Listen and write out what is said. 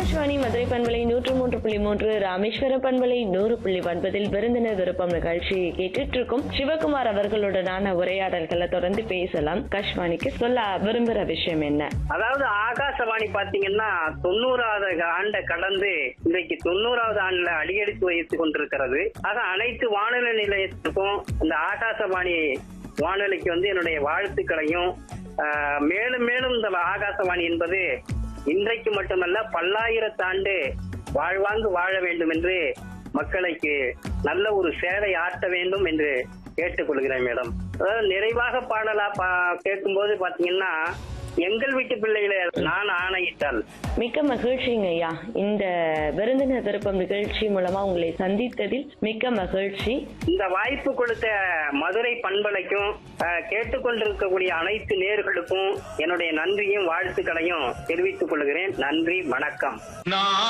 ஆகாஷ்வாணி மதுரை பண்பலை நூற்று மூன்று புள்ளி மூன்று ராமேஸ்வரம் பண்பலை நூறு புள்ளி ஒன்பதில் விருந்தினர் விருப்பம் நிகழ்ச்சி கேட்டுட்டு இருக்கும் சிவகுமார் அவர்களுடனான உரையாடல்களை தொடர்ந்து பேசலாம் ஆகாஷ்வாணிக்கு சொல்ல விரும்புற விஷயம் என்ன அதாவது ஆகாசவாணி பாத்தீங்கன்னா தொண்ணூறாவது ஆண்டை கடந்து இன்றைக்கு தொண்ணூறாவது ஆண்டுல அடியெடுத்து வைத்துக் கொண்டிருக்கிறது ஆக அனைத்து வானொலி நிலையத்துக்கும் இந்த ஆகாசவாணி வானொலிக்கு வந்து என்னுடைய வாழ்த்துக்களையும் ஆஹ், மேலும் மேலும் இந்த ஆகாசவாணி என்பது இன்றைக்கு மட்டுமல்ல பல்லாயிரத்தாண்டு வாழ்வாங்கு வாழ வேண்டும் என்று மக்களுக்கு நல்ல ஒரு சேவை ஆற்ற வேண்டும் என்று கேட்டுக்கொள்கிறேன் மேடம் அதாவது நிறைவாக பாடலா பா கேட்கும்போது பாத்தீங்கன்னா எங்கள் வீட்டு பிள்ளைகளை நான் ஆணையிட்டால் மிக்க மகிழ்ச்சிங்க ஐயா இந்த விருந்தினர் விருப்பம் நிகழ்ச்சி மூலமா உங்களை சந்தித்ததில் மிக்க மகிழ்ச்சி இந்த வாய்ப்பு கொடுத்த மதுரை பண்பலைக்கும் அஹ், கேட்டுக்கொண்டிருக்கக்கூடிய அனைத்து நேர்களுக்கும் என்னுடைய நன்றியும் வாழ்த்துக்களையும் தெரிவித்துக் கொள்கிறேன் நன்றி வணக்கம்